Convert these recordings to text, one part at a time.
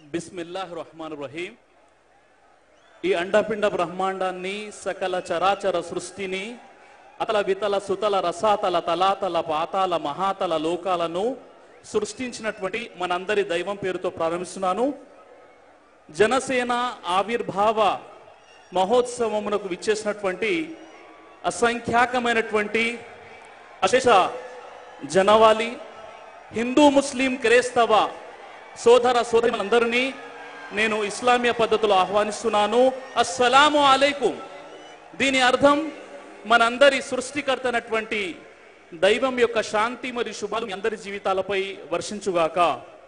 బిస్మిల్లాహ్ రహమాన్ రహీం ఈ అండపిండ బ్రహ్మాండాన్ని సకల చరాచర సృష్టిని అతల వితల సుతల రసాతల తలాతల పాతాల మహాతల లోకాలను సృష్టించినటువంటి మనందరి దైవం పేరుతో ప్రారంభిస్తున్నాను జనసేన ఆవిర్భావ మహోత్సవమునకు విచ్చేసినటువంటి అసంఖ్యాకమైనటువంటి అశేష జనవాలి హిందూ ముస్లిం క్రైస్తవ సోదర సోదరులందరినీ నేను ఇస్లామియ పద్ధతిలో ఆహ్వానిస్తున్నాను అస్సలాము అలైకుం దీని అర్థం మనందరి సృష్టికర్త అయినటువంటి దైవం యొక్క శాంతి మరియు శుభాలు మీ అందరి జీవితాలపై వర్షించుగాక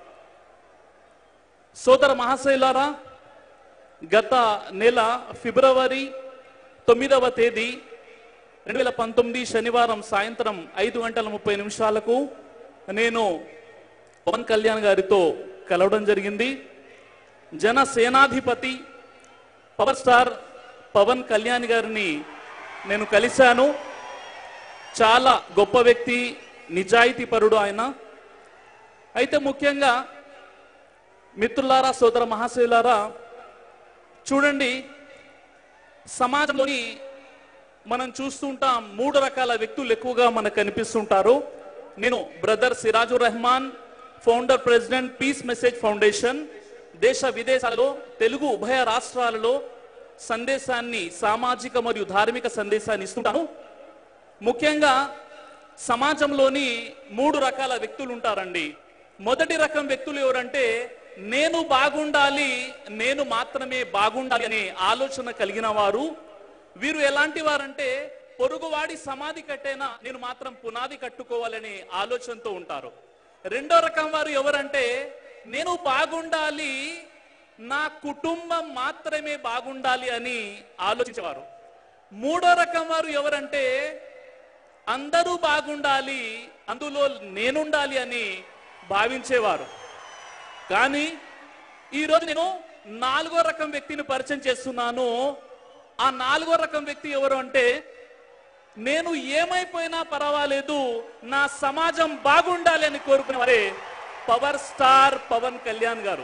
సోదర మహాశైలారా గత నెల ఫిబ్రవరి తొమ్మిదవ తేదీ రెండు వేల పంతొమ్మిది శనివారం సాయంత్రం ఐదు గంటల ముప్పై నిమిషాలకు నేను పవన్ కళ్యాణ్ గారితో కలవడం జరిగింది జన సేనాధిపతి పవర్ స్టార్ పవన్ కళ్యాణ్ గారిని నేను కలిశాను చాలా గొప్ప వ్యక్తి నిజాయితీ పరుడు ఆయన అయితే ముఖ్యంగా మిత్రులారా సోదర మహాశయులారా చూడండి సమాజంలోని మనం చూస్తుంటాం మూడు రకాల వ్యక్తులు ఎక్కువగా మనకు కనిపిస్తుంటారు నేను brother Sirajur Rehman founder president peace message foundation దేశ విదేశాలలో తెలుగు ఉభయ రాష్ట్రాలలో సందేశాన్ని సామాజిక మరియు ధార్మిక సందేశాన్ని ఇస్తుంటాను ముఖ్యంగా సమాజంలోని మూడు రకాల వ్యక్తులు ఉంటారండి మొదటి రకం వ్యక్తులు ఎవరంటే నేను బాగుండాలి నేను మాత్రమే బాగుండాలి అనే ఆలోచన కలిగిన వారు వీరు ఎలాంటి వారంటే పొరుగువాడి సమాధి కట్టేనా నేను మాత్రం పునాది కట్టుకోవాలనే ఆలోచనతో ఉంటారు రెండో రకం వారు ఎవరంటే నేను బాగుండాలి నా కుటుంబం మాత్రమే బాగుండాలి అని ఆలోచించేవారు మూడో రకం వారు ఎవరంటే అందరూ బాగుండాలి అందులో నేనుండాలి అని భావించేవారు కానీ ఈరోజు నేను నాలుగో రకం వ్యక్తిని పరిచయం చేస్తున్నాను ఆ నాలుగో రకం వ్యక్తి ఎవరు అంటే నేను ఏమైపోయినా పర్వాలేదు నా సమాజం బాగుండాలి అని కోరుకునేవారే పవర్ స్టార్ పవన్ కళ్యాణ్ గారు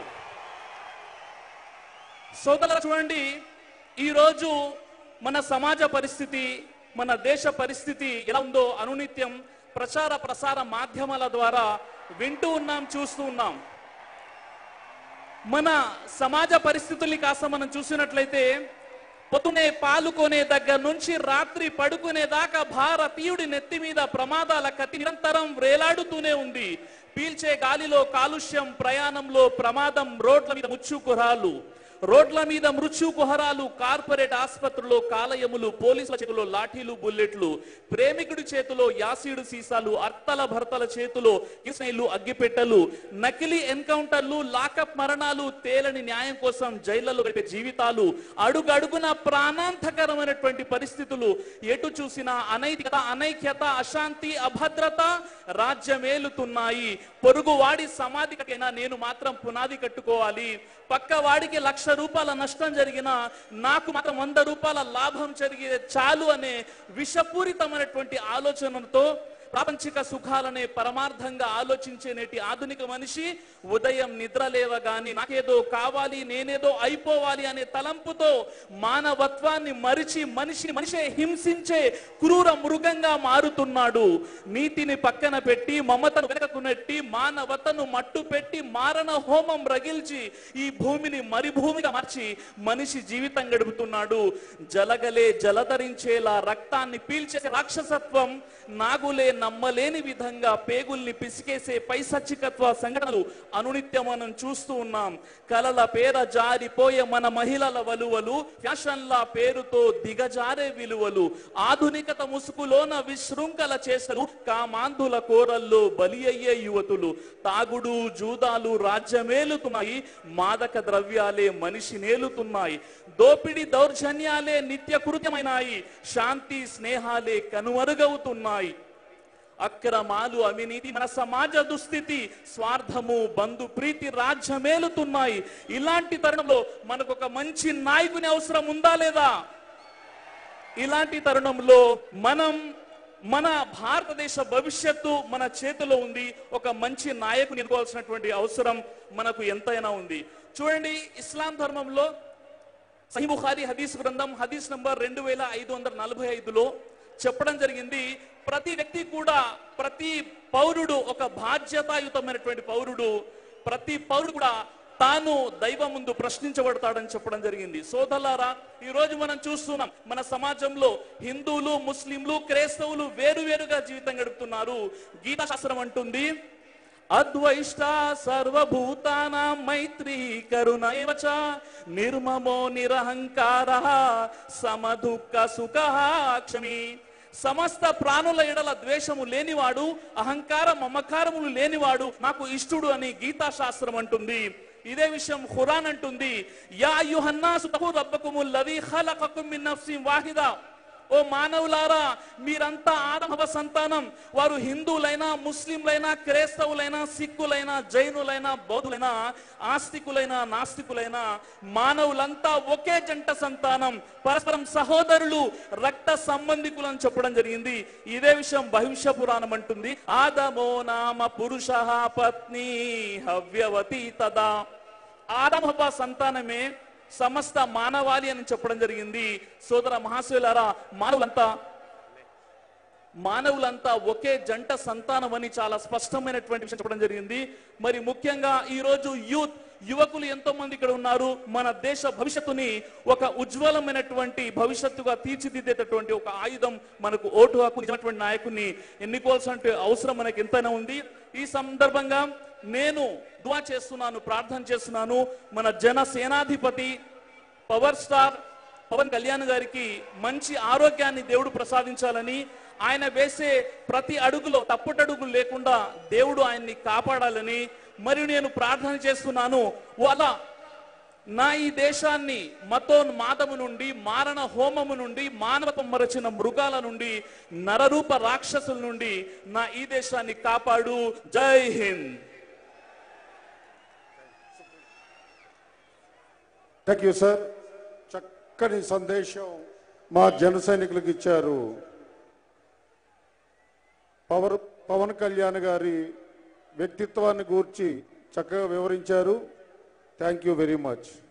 సోదరులు చూడండి ఈరోజు మన సమాజ పరిస్థితి మన దేశ పరిస్థితి ఎలా ఉందో అనునిత్యం ప్రచార ప్రసార మాధ్యమాల ద్వారా వింటూ ఉన్నాం చూస్తూ ఉన్నాం మన సమాజ పరిస్థితుల్ని కాస్త మనం చూసినట్లయితే పొద్దునే పాలుకొనే దగ్గర నుంచి రాత్రి పడుకునే దాకా భారతీయుడి నెత్తి మీద ప్రమాదాల కత్తి నిరంతరం వేలాడుతూనే ఉంది పీల్చే గాలిలో కాలుష్యం ప్రయాణంలో ప్రమాదం రోడ్ల మీద ముచ్చు కుహరాలు రోడ్ల మీద మృత్యు కుహరాలు కార్పొరేట్ ఆసుపత్రుల్లో కాలయములు పోలీసుల చేతిలో లాఠీలు బుల్లెట్లు ప్రేమికుడి చేతిలో యాసిడ్ సీసాలు అర్తల భర్తల చేతిలో కిస్నైలు అగ్గిపెట్టెలు నకిలీ ఎన్కౌంటర్లు లాకప్ మరణాలు తేలని న్యాయం కోసం జైళ్లలో గడిపే జీవితాలు అడుగడుగున ప్రాణాంతకరమైనటువంటి పరిస్థితులు ఎటు చూసినా అనైతికత అనైక్యత అశాంతి అభద్రత రాజ్యమేలుతున్నాయి పొరుగు వాడి సమాధికైనా నేను మాత్రం పునాది కట్టుకోవాలి పక్క వాడికి లక్ష రూపాయల నష్టం జరిగినా నాకు మాత్రం వంద రూపాయల లాభం జరిగే చాలు అనే విషపూరితమైనటువంటి ఆలోచనతో ప్రాపంచిక సుఖాలనే పరమార్థంగా ఆలోచించే నేటి ఆధునిక మనిషి ఉదయం నిద్ర లేవగాని నాకేదో కావాలి నేనేదో అయిపోవాలి అనే తలంపుతో మానవత్వాన్ని మరిచి మనిషిని మనిషే హింసించే క్రూర మృగంగా మారుతున్నాడు నీతిని పక్కన పెట్టి మమతను వెనకకు నెట్టి మానవతను మట్టు పెట్టి మారణ హోమం రగిల్చి ఈ భూమిని మరిభూమిగా మార్చి మనిషి జీవితం గడుపుతున్నాడు జలగలే జలధరించేలా రక్తాన్ని పీల్చే రాక్షసత్వం నాగులే నమ్మలేని విధంగా పేగుల్ని పిసికేసే పైసచ్చికత్వ సంఘటనలు అనునిత్యం మనం చూస్తూ ఉన్నాం కలల పేర జారిపోయే మన మహిళల వలువలు ఫ్యాషన్ల పేరుతో దిగజారే విలువలు ఆధునికత ముసుగులోన విశృంఖల చేసలు కామాంధుల కోరల్లో బలి అయ్యే యువతులు తాగుడు జూదాలు రాజ్యమేలుతున్నాయి మాదక ద్రవ్యాలే మనిషి నేలుతున్నాయి దోపిడి దౌర్జన్యాలే నిత్య కృత్యమైనాయి శాంతి స్నేహాలే కనుమరుగవుతున్నాయి అక్రమాలు అవినీతి మన సమాజ దుస్థితి స్వార్థము బంధు ప్రీతి రాజ్యమేలుతున్నాయి ఇలాంటి తరుణంలో మనకు ఒక మంచి నాయకుని అవసరం ఉందా లేదా ఇలాంటి తరుణంలో మనం మన భారతదేశ భవిష్యత్తు మన చేతిలో ఉంది ఒక మంచి నాయకుని ఎన్నుకోవాల్సినటువంటి అవసరం మనకు ఎంతైనా ఉంది చూడండి ఇస్లాం ధర్మంలో సహీ బుఖారి హదీస్ గ్రంథం హదీస్ నంబర్ రెండు వేల ఐదు వందల నలభై ఐదులో చెప్పడం జరిగింది ప్రతి వ్యక్తి కూడా ప్రతి పౌరుడు ఒక బాధ్యతాయుతమైనటువంటి పౌరుడు ప్రతి పౌరుడు కూడా తాను దైవం ముందు ప్రశ్నించబడతాడని చెప్పడం జరిగింది సోదలారా ఈ రోజు మనం చూస్తున్నాం మన సమాజంలో హిందువులు ముస్లింలు క్రైస్తవులు వేరువేరుగా జీవితం గడుపుతున్నారు గీతా శాస్త్రం అంటుంది అద్వైష్ట సర్వభూతాన మైత్రీ కరుణ ఏవ చ నిర్మమో నిరహంకార సమదుఃఖ సుఖ క్షమి సమస్త ప్రాణుల ఎడల ద్వేషము లేనివాడు అహంకార మమకారములు లేనివాడు నాకు ఇష్టుడు అని గీతా శాస్త్రం అంటుంది ఇదే విషయం ఖురాన్ అంటుంది యా యుహన్నాసు తహు రబ్బకుముల్ లదీ ఖలఖకుమ్ మిన్ నఫ్సిన్ వాహిదా ఓ మానవులారా మీరంతా ఆదమవ సంతానం వారు హిందువులైనా ముస్లింలైనా క్రైస్తవులైనా సిక్కులైనా జైనులైనా బౌద్ధులైనా ఆస్తికులైనా నాస్తికులైనా మానవులంతా ఒకే జంట సంతానం పరస్పరం సహోదరులు రక్త సంబంధికులు అని చెప్పడం జరిగింది ఇదే విషయం భవిష్య పురాణం అంటుంది ఆదమో నామ పురుష పత్ని హవ్యవతి తదా ఆదమహ సంతానమే సమస్త మానవాళి అని చెప్పడం జరిగింది సోదర మహాశయులారా మానవులంతా మానవులంతా ఒకే జంట సంతానం అని చాలా స్పష్టమైనటువంటి విషయం చెప్పడం జరిగింది మరి ముఖ్యంగా ఈ రోజు యూత్ యువకులు ఎంతో మంది ఇక్కడ ఉన్నారు మన దేశ భవిష్యత్తుని ఒక ఉజ్వలమైనటువంటి భవిష్యత్తుగా తీర్చిదిద్దేటటువంటి ఒక ఆయుధం మనకు ఓటు హక్కు ఇచ్చినటువంటి నాయకుడిని ఎన్నుకోవాల్సిన అవసరం మనకి ఎంతైనా ఉంది ఈ సందర్భంగా నేను దువా చేస్తున్నాను ప్రార్థన చేస్తున్నాను మన జన సేనాధిపతి పవర్ స్టార్ పవన్ కళ్యాణ్ గారికి మంచి ఆరోగ్యాన్ని దేవుడు ప్రసాదించాలని ఆయన వేసే ప్రతి అడుగులో తప్పుటడుగులు లేకుండా దేవుడు ఆయన్ని కాపాడాలని మరియు నేను ప్రార్థన చేస్తున్నాను అలా నా ఈ దేశాన్ని మతోన్మాదము నుండి మారణ హోమము నుండి మానవత్వం మరచిన మృగాల నుండి నరరూప రాక్షసుల నుండి నా ఈ దేశాన్ని కాపాడు జై హింద్ థ్యాంక్ యూ సార్ చక్కని సందేశం మా జన సైనికులకు ఇచ్చారు పవర్ పవన్ కళ్యాణ్ గారి వ్యక్తిత్వాన్ని గూర్చి చక్కగా వివరించారు థ్యాంక్ యూ వెరీ మచ్